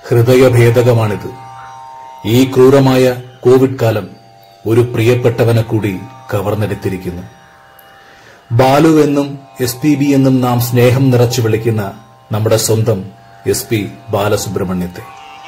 ഹൃദയഭേദകമാണിത് ഈ ക്രൂരമായ കോവിഡ് കാലം ഒരു പ്രിയപ്പെട്ടവനെ കൂടി കവർന്നെടുത്തിരിക്കുന്നു ബാലു എന്നും എസ് പി ബി എന്നും നാം സ്നേഹം നിറച്ചു വിളിക്കുന്ന നമ്മുടെ സ്വന്തം എസ് പി ബാലസുബ്രഹ്മണ്യത്തെ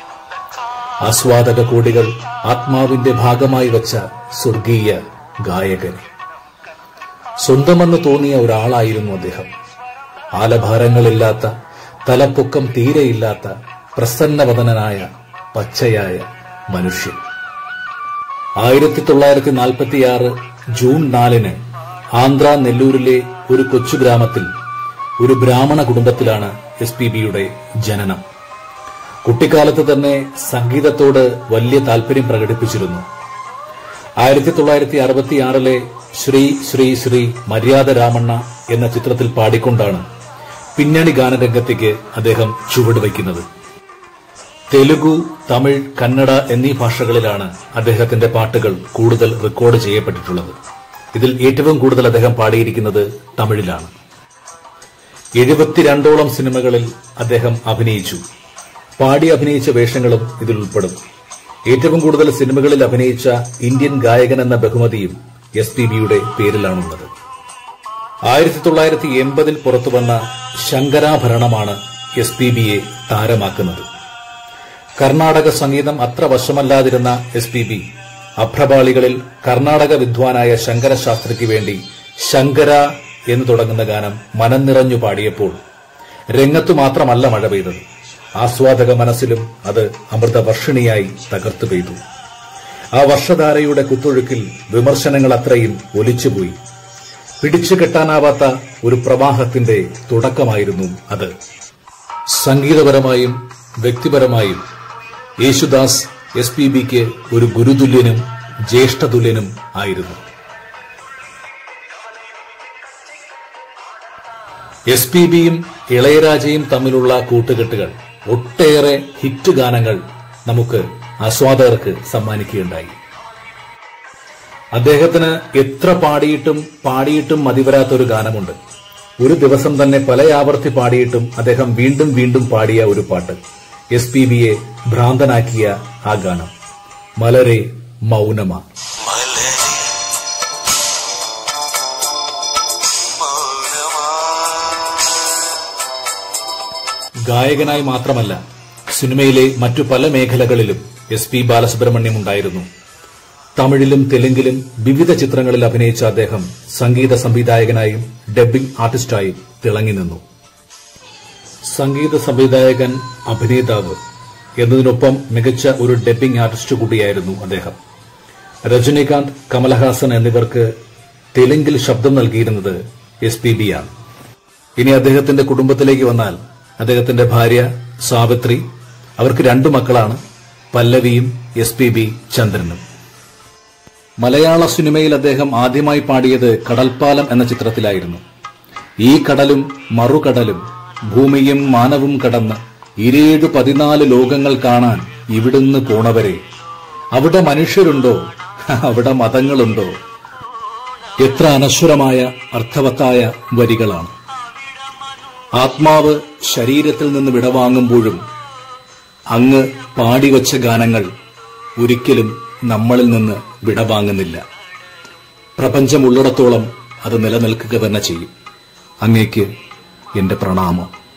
ആസ്വാദക കോടികൾ ആത്മാവിന്റെ ഭാഗമായി വച്ച സ്വർഗീയ ഗായകനെ സ്വന്തമെന്ന് തോന്നിയ ഒരാളായിരുന്നു അദ്ദേഹം ആലഭാരങ്ങളില്ലാത്ത തലപ്പൊക്കം തീരെയില്ലാത്ത പ്രസന്നവദനായ പച്ചയായ മനുഷ്യൻ ആയിരത്തി തൊള്ളായിരത്തി നാൽപ്പത്തിയാറ് ജൂൺ നാലിന് ആന്ധ്ര നെല്ലൂരിലെ ഒരു കൊച്ചു ഗ്രാമത്തിൽ ഒരു ബ്രാഹ്മണ കുടുംബത്തിലാണ് എസ് പി ബിയുടെ ജനനം കുട്ടിക്കാലത്ത് തന്നെ സംഗീതത്തോട് വലിയ താല്പര്യം പ്രകടിപ്പിച്ചിരുന്നു ആയിരത്തി തൊള്ളായിരത്തി അറുപത്തിയാറിലെ ശ്രീ ശ്രീ ശ്രീ മര്യാദ രാമണ്ണ എന്ന ചിത്രത്തിൽ പാടിക്കൊണ്ടാണ് പിന്നണി ഗാനരംഗത്തേക്ക് അദ്ദേഹം ചുവടുവയ്ക്കുന്നത് തെലുഗു തമിഴ് കന്നഡ എന്നീ ഭാഷകളിലാണ് അദ്ദേഹത്തിന്റെ പാട്ടുകൾ കൂടുതൽ റെക്കോർഡ് ചെയ്യപ്പെട്ടിട്ടുള്ളത് ഇതിൽ ഏറ്റവും കൂടുതൽ അദ്ദേഹം പാടിയിരിക്കുന്നത് തമിഴിലാണ് എഴുപത്തിരണ്ടോളം സിനിമകളിൽ അദ്ദേഹം അഭിനയിച്ചു പാടി അഭിനയിച്ച വേഷങ്ങളും ഇതിൽ ഉൾപ്പെടും ഏറ്റവും കൂടുതൽ സിനിമകളിൽ അഭിനയിച്ച ഇന്ത്യൻ ഗായകൻ എന്ന ബഹുമതിയും എസ് പി ബിയുടെ പേരിലാണുള്ളത് ആയിരത്തി തൊള്ളായിരത്തി എൺപതിൽ പുറത്തുവന്ന ശങ്കരാഭരണമാണ് എസ് പി ബിയെ താരമാക്കുന്നത് കർണാടക സംഗീതം അത്ര വശമല്ലാതിരുന്ന എസ് പി ബി അഭ്രപാളികളിൽ കർണാടക വിദ്വാനായ ശങ്കരശാസ്ത്രിക്ക് വേണ്ടി ശങ്കര എന്ന് തുടങ്ങുന്ന ഗാനം മനം നിറഞ്ഞു പാടിയപ്പോൾ രംഗത്തു മാത്രമല്ല മഴ പെയ്തത് ആസ്വാദക മനസ്സിലും അത് അമൃതവർഷിണിയായി തകർത്തു പെയ്തു ആ വർഷധാരയുടെ കുത്തൊഴുക്കിൽ വിമർശനങ്ങൾ അത്രയും ഒലിച്ചുപോയി പിടിച്ചു കെട്ടാനാവാത്ത ഒരു പ്രവാഹത്തിന്റെ തുടക്കമായിരുന്നു അത് സംഗീതപരമായും വ്യക്തിപരമായും യേശുദാസ് എസ് പി ബിക്ക് ഒരു ഗുരുതുല്യനും ജ്യേഷ്ഠതുല്യനും ആയിരുന്നു എസ് പി ബിയും ഇളയരാജയും തമ്മിലുള്ള കൂട്ടുകെട്ടുകൾ ഒട്ടേറെ ഹിറ്റ് ഗാനങ്ങൾ നമുക്ക് ആസ്വാദകർക്ക് സമ്മാനിക്കുകയുണ്ടായി അദ്ദേഹത്തിന് എത്ര പാടിയിട്ടും പാടിയിട്ടും മതിവരാത്ത ഒരു ഗാനമുണ്ട് ഒരു ദിവസം തന്നെ പല ആവർത്തി പാടിയിട്ടും അദ്ദേഹം വീണ്ടും വീണ്ടും പാടിയ ഒരു പാട്ട് എസ് പി ബിയെ ഭ്രാന്തനാക്കിയ ആ ഗാനം മലരെ മൗനമാ മലരെ മൗനമാ ഗായകനായി മാത്രമല്ല സിനിമയിലെ മറ്റു പല മേഖലകളിലും എസ് പി ബാലസുബ്രഹ്മണ്യം ഉണ്ടായിരുന്നു തമിഴിലും തെലുങ്കിലും വിവിധ ചിത്രങ്ങളിൽ അഭിനയിച്ച അദ്ദേഹം സംഗീത സംവിധായകനായും ഡബ്ബിംഗ് ആർട്ടിസ്റ്റായും തിളങ്ങി നിന്നു സംഗീത സംവിധായകൻ അഭിനേതാവ് എന്നതിനൊപ്പം മികച്ച ഒരു ഡബ്ബിംഗ് ആർട്ടിസ്റ്റ് കൂടിയായിരുന്നു അദ്ദേഹം രജനീകാന്ത് കമലഹാസൻ എന്നിവർക്ക് തെലുങ്കിൽ ശബ്ദം നൽകിയിരുന്നത് എസ് പി ബി ആണ് ഇനി അദ്ദേഹത്തിന്റെ കുടുംബത്തിലേക്ക് വന്നാൽ അദ്ദേഹത്തിന്റെ ഭാര്യ സാവിത്രി അവർക്ക് രണ്ടു മക്കളാണ് പല്ലവിയും എസ് പി ബി ചന്ദ്രനും മലയാള സിനിമയിൽ അദ്ദേഹം ആദ്യമായി പാടിയത് കടൽപ്പാലം എന്ന ചിത്രത്തിലായിരുന്നു ഈ കടലും മറുകടലും ഭൂമിയും മാനവും കടന്ന് ഇരേഴ് പതിനാല് ലോകങ്ങൾ കാണാൻ ഇവിടുന്ന് പോണവരെ അവിടെ മനുഷ്യരുണ്ടോ അവിടെ മതങ്ങളുണ്ടോ എത്ര അനശ്വരമായ അർത്ഥവത്തായ വരികളാണ് ആത്മാവ് ശരീരത്തിൽ നിന്ന് വിടവാങ്ങുമ്പോഴും അങ്ങ് പാടിവച്ച ഗാനങ്ങൾ ഒരിക്കലും നമ്മളിൽ നിന്ന് വിടവാങ്ങുന്നില്ല പ്രപഞ്ചമുള്ളിടത്തോളം അത് നിലനിൽക്കുക തന്നെ ചെയ്യും അങ്ങേക്ക് എന്റെ പ്രണാമം